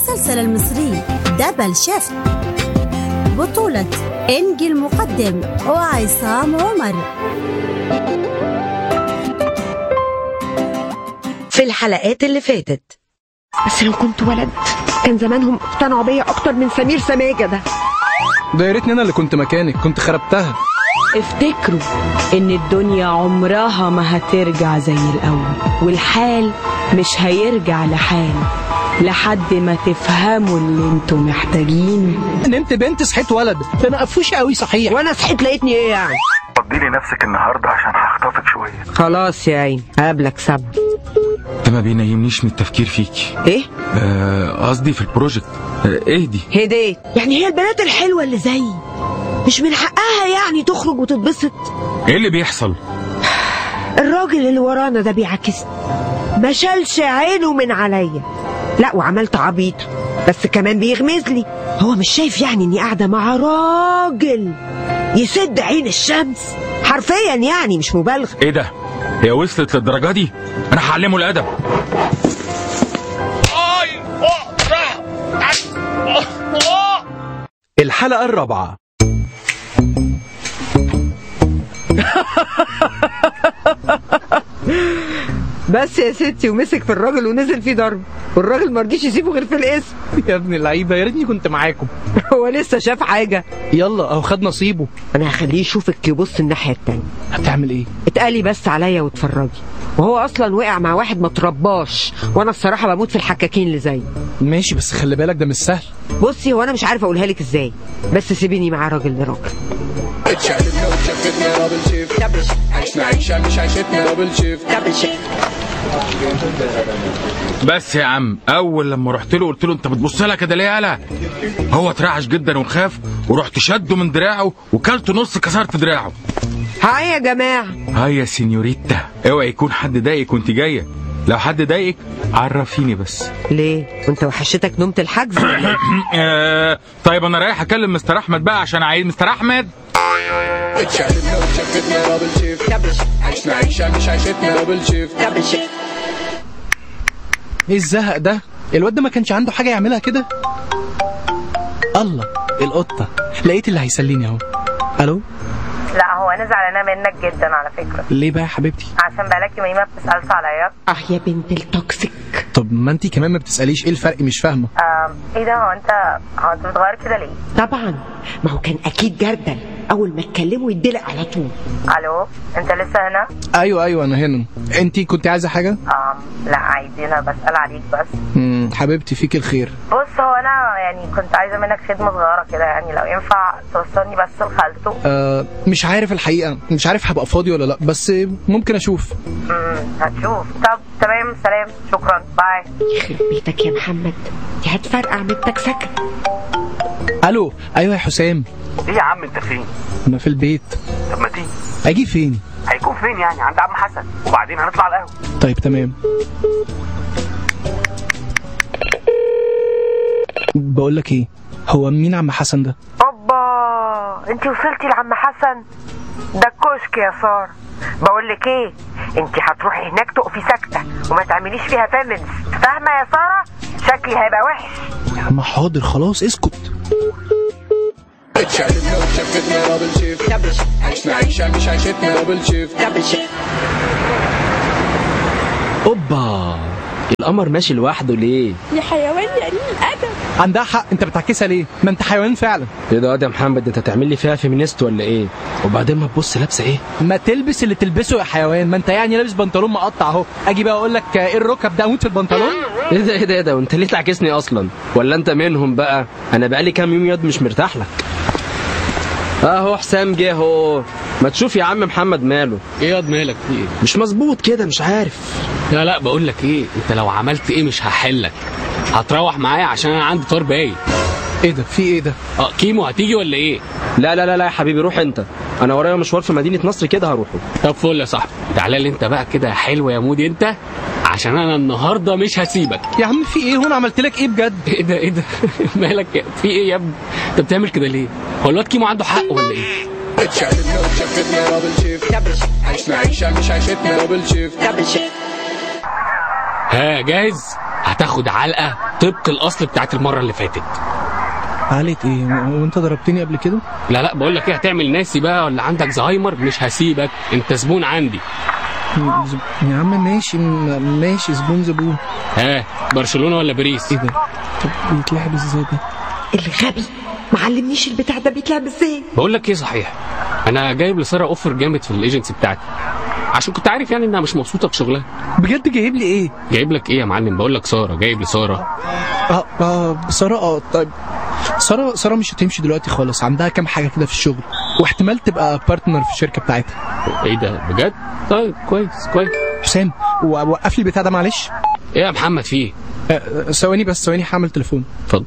المسلسل المصري دبل شيفت بطولة إنجي المقدم وعصام عمر في الحلقات اللي فاتت بس لو كنت ولد كان زمانهم اقتنعوا بيا اكتر من سمير سماجه ده ده يا ريتني انا اللي كنت مكانك كنت خربتها افتكروا ان الدنيا عمرها ما هترجع زي الاول والحال مش هيرجع لحال لحد ما تفهموا اللي انتوا محتاجينه نمت بنت صحيت ولد ده انا قفوش قوي صحيح وانا صحيت لقيتني ايه يعني فضي لي نفسك النهارده عشان هخطفك شويه خلاص يا عيني هقابلك سبت ده ما بينيمنيش من التفكير فيكي ايه آه، قصدي في البروجكت آه، اهدي هديت يعني هي البنات الحلوه اللي زيي مش من حقها يعني تخرج وتتبسط ايه اللي بيحصل الراجل اللي ورانا ده بيعاكسني ما شالش عينه من عليا لا وعملت عبيط بس كمان بيغمز لي هو مش شايف يعني اني قاعده مع راجل يسد عين الشمس حرفيا يعني مش مبالغه ايه ده هي وصلت للدرجه دي انا هعلمه الادب الحلقة الرابعة بس يا ستي ومسك في الراجل ونزل فيه ضرب والراجل ما رضيش يسيبه غير في الاسم يا ابن اللعيبة يا ريتني كنت معاكم هو لسه شاف حاجه يلا اهو خد نصيبه انا هخليه يشوفك يبص الناحيه التانيه هتعمل ايه اتقالي بس عليا واتفرجي وهو اصلا وقع مع واحد ما ترباش وانا الصراحه بموت في الحكاكين اللي زيه ماشي بس خلي بالك ده مش سهل بصي هو انا مش عارفه اقولها لك ازاي بس سيبيني مع راجل لراجل اتشقلبنا واتشفتنا دبل شيفت عشنا عيشة مش عيشتنا دبل شيفت بس يا عم اول لما رحت له قلت له انت بتبص لها كده ليه يالا هو اترعش جدا وخاف ورحت شده من دراعه وكلت نص كسرت دراعه هاي يا جماعه هاي يا سينيوريتا اوعي يكون حد ضايقك وانت جايه لو حد ضايقك عرفيني بس ليه وانت وحشتك نومه الحجز ولا إيه؟ آه طيب انا رايح اكلم مستر احمد بقى عشان عايز مستر احمد اتشقلبنا واتشفتنا دبل شيفت عشنا عيشة مش عيشتنا دبل شيفت ايه الزهق ده الواد ده ما كانش عنده حاجة يعملها كده الله القطة لقيت اللي هيسليني اهو الو لا هو انا زعلانه منك جدا على فكره ليه بقى يا حبيبتي عشان بقالك يومين ما بتسالش عليا اه يا بنت التوكسيك طب ما انت كمان ما بتسأليش ايه الفرق مش فاهمة آم، ايه ده هو انت هو انت متغير كده ليه طبعا ما هو كان اكيد جردل اول ما اتكلموا يدلق على طول الو انت لسه هنا ايوه ايوه انا هنا انت كنت عايزة حاجة آم لا عادي انا بسال عليك بس مم، حبيبتي فيك الخير بص هو انا يعني كنت عايزه منك خدمه صغيره كده يعني لو ينفع توصلني بس لخالته آه مش عارف الحقيقة مش عارف هبقى فاضي ولا لا بس ممكن اشوف امم هتشوف طب تمام سلام شكرا باي يخرب بيتك يا محمد دي هتفرقع من التكسكه الو ايوه يا حسام ايه يا عم انت فين انا في البيت طب ما تيجي اجي فين هيكون فين يعني عند عم حسن وبعدين هنطلع على القهوه طيب تمام بقول لك ايه هو مين عم حسن ده اوبا انت وصلتي لعم حسن ده الكشك يا ساره بقول لك ايه انت هتروحي هناك تقفي ساكته وما تعمليش فيها فيمنز فاهمه يا ساره شكلي هيبقى وحش يا عم حاضر خلاص اسكت اتشقلبنا واتشفتنا دبل شيفت عشنا عيشة مش عيشتنا دبل شيفت اوبا القمر ماشي لوحده ليه؟ يا حيوان يا قليل الادب عندها حق انت بتعكسها ليه ما انت حيوان فعلا ايه ده يا محمد انت تعمل لي فيها فيمينيست ولا ايه؟ وبعدين ما تبص لابسه ايه؟ ما تلبس اللي تلبسه يا حيوان ما انت يعني لابس بنطلون مقطع اهو اجي بقى اقول لك ايه الركب ده اموت في البنطلون ايه ده ايه ده ايه ده وانت ليه تعكسني اصلا؟ ولا انت منهم بقى؟ انا بقالي كام يوم ياض مش مرتاح لك اهو حسام جه اهو ما تشوف يا عم محمد ماله ايه ياض مالك في ايه؟ مش مظبوط كده مش عارف لا لا بقول لك ايه انت لو عملت ايه مش هحلك هتروح معايا عشان انا عندي طار باي ايه ده في ايه ده اه كيمو هتيجي ولا ايه؟ لا لا لا لا يا حبيبي روح انت انا ورايا مشوار في مدينه نصر كده هروحه طب فل يا صاحبي تعالى لي انت بقى كده يا حلو يا مودي انت عشان انا النهارده مش هسيبك يا عم في ايه هنا عملت لك ايه بجد ايه ده ايه ده مالك يا- في ايه يا ابني انت بتعمل كده ليه هو الواد كيمو عنده حق ولا ايه اتشقلبنا واتشفتنا دبل شيفت عشنا عيشة مش عيشتنا دبل شيفت ها جاهز هتاخد علقه طبق الاصل بتاعت المره اللي فاتت قالت ايه وانت ضربتني قبل كده لا لا بقول لك ايه هتعمل ناسي بقى ولا عندك زهايمر مش هسيبك انت زبون عندي يا عم ماشي م- ماشي زبون زبون ها برشلونه ولا باريس ايه ده طب بيتلعب ازاي ده الغبي معلمنيش البتاع ده بيتلعب ازاي بقول لك ايه صحيح انا جايب لساره اوفر جامد في الايجنسي بتاعتي عشان كنت عارف يعني انها مش مبسوطه في شغلها بجد جايب لي ايه جايب لك ايه يا معلم بقول لك ساره جايب لساره اه اه ساره اه طيب ساره ساره مش هتمشي دلوقتي خالص عندها كام حاجه كده في الشغل واحتمال تبقى بارتنر في الشركه بتاعتها ايه ده بجد طيب كويس كويس حسام و- وقف لي البتاع ده معلش ايه يا محمد فيه آه، آه، ثواني بس ثواني هعمل تليفون اتفضل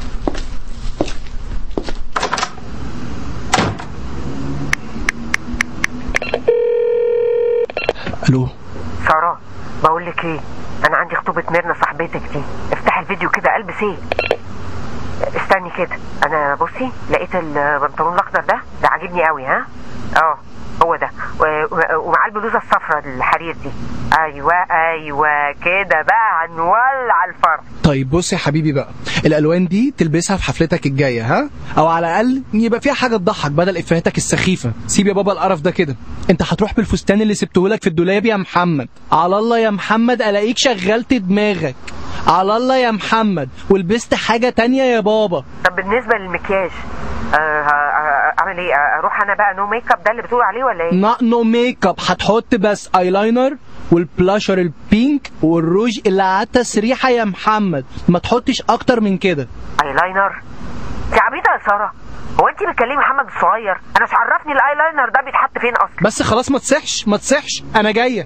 الو سارة بقول لك ايه انا عندي خطوبة ميرنا صاحبتك دي افتح الفيديو كده البس ايه استني كده انا بصي لقيت البنطلون الاخضر ده ده عاجبني قوي ها اه هو ده و- و- ومعاه البلوزه الصفراء الحرير دي ايوه ايوه كده بقى هنولع الفرن طيب بص يا حبيبي بقى الالوان دي تلبسها في حفلتك الجايه ها او على الاقل يبقى فيها حاجه تضحك بدل افيهاتك السخيفه سيب يا بابا القرف ده كده انت هتروح بالفستان اللي سبته لك في الدولاب يا محمد على الله يا محمد الاقيك شغلت دماغك على الله يا محمد ولبست حاجه تانية يا بابا طب بالنسبه للمكياج آه، آه، اعمل ايه آه، اروح انا بقى نو ميك اب ده اللي بتقول عليه ولا ايه نا نو ميك اب هتحط بس ايلاينر والبلاشر البينك والروج اللي على التسريحه يا محمد ما تحطش اكتر من كده ايلاينر انت عبيطه يا ساره هو انت بتكلمي محمد الصغير انا مش عرفني الايلاينر ده بيتحط فين اصلا بس خلاص ما تصحش ما تصحش انا جايه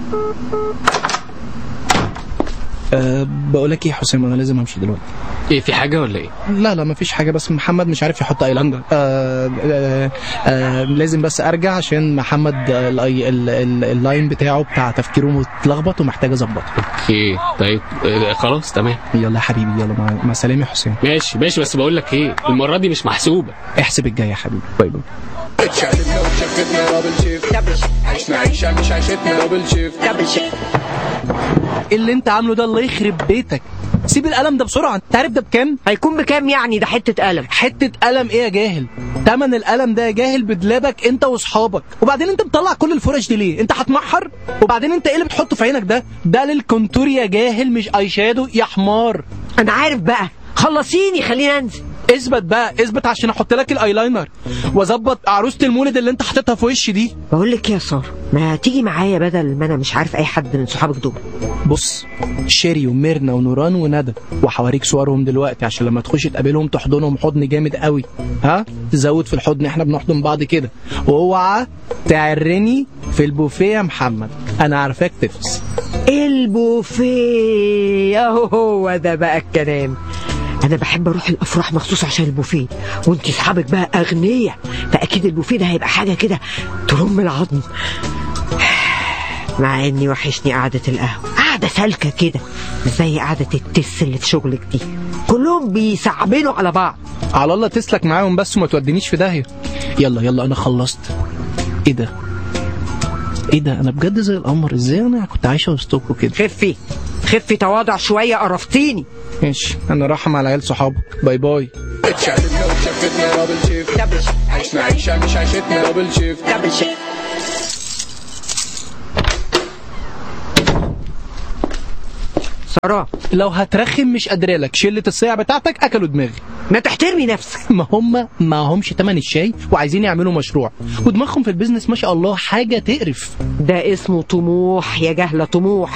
أه بقول ايه يا حسام انا لازم امشي دلوقتي ايه في حاجه ولا ايه لا لا مفيش حاجه بس محمد مش عارف يحط ايلاندر أه أه أه لازم بس ارجع عشان محمد آه، الأي- ال- ال- اللاين بتاعه بتاع تفكيره متلخبط ومحتاج اظبطه اوكي طيب آه، خلاص تمام يلا يا حبيبي يلا مع, مع السلامه يا حسام ماشي ماشي بس بقول لك ايه المره دي مش محسوبه احسب الجاي يا حبيبي باي باي اتشقلبنا وشفتنا دبل شيفت عشنا عيشة مش عيشتنا دبل شيفت دبل شيفت إيه اللي انت عامله ده الله يخرب بيتك سيب القلم ده بسرعه انت عارف ده بكام هيكون بكام يعني ده حته قلم حته قلم ايه يا جاهل تمن القلم ده يا جاهل بدلابك انت واصحابك وبعدين انت مطلع كل الفرش دي ليه انت هتمحر وبعدين انت ايه اللي بتحطه في عينك ده ده للكونتور يا جاهل مش اي شادو يا حمار انا عارف بقى خلصيني خليني انزل اثبت بقى اثبت عشان احط لك الايلاينر واظبط عروسه المولد اللي انت حاططها في وشي دي بقول لك يا ساره ما تيجي معايا بدل ما انا مش عارف اي حد من صحابك دول بص شيري وميرنا ونوران وندى وحواريك صورهم دلوقتي عشان لما تخش تقابلهم تحضنهم حضن جامد قوي ها تزود في الحضن احنا بنحضن بعض كده واوعى تعرني في البوفيه يا محمد انا عارفاك تفس البوفيه اهو هو ده بقى الكلام انا بحب اروح الافراح مخصوص عشان البوفيه وانت اصحابك بقى اغنياء فاكيد البوفيه ده هيبقى حاجه كده ترم العظم مع اني وحشني قعده القهوه قعده سالكه كده مش زي قعده التس اللي في شغلك دي كلهم بيصعبنوا على بعض على الله تسلك معاهم بس وما تودينيش في داهيه يلا يلا انا خلصت ايه ده ايه ده انا بجد زي القمر ازاي انا كنت عايشه وسطكم كده خفي خفي تواضع شويه قرفتيني ماشي انا رايحه مع العيال صحابك باي باي اتشقلبنا وشفتنا دبل شيفت عشنا عيشة مش عيشتنا دبل شيفت دبل شيفت ساره لو هترخم مش قادره لك شله الصيع بتاعتك اكلوا دماغي ما تحترمي نفسك ما هم ما همش تمن الشاي وعايزين يعملوا مشروع ودماغهم في البيزنس ما شاء الله حاجه تقرف ده اسمه طموح يا جهله طموح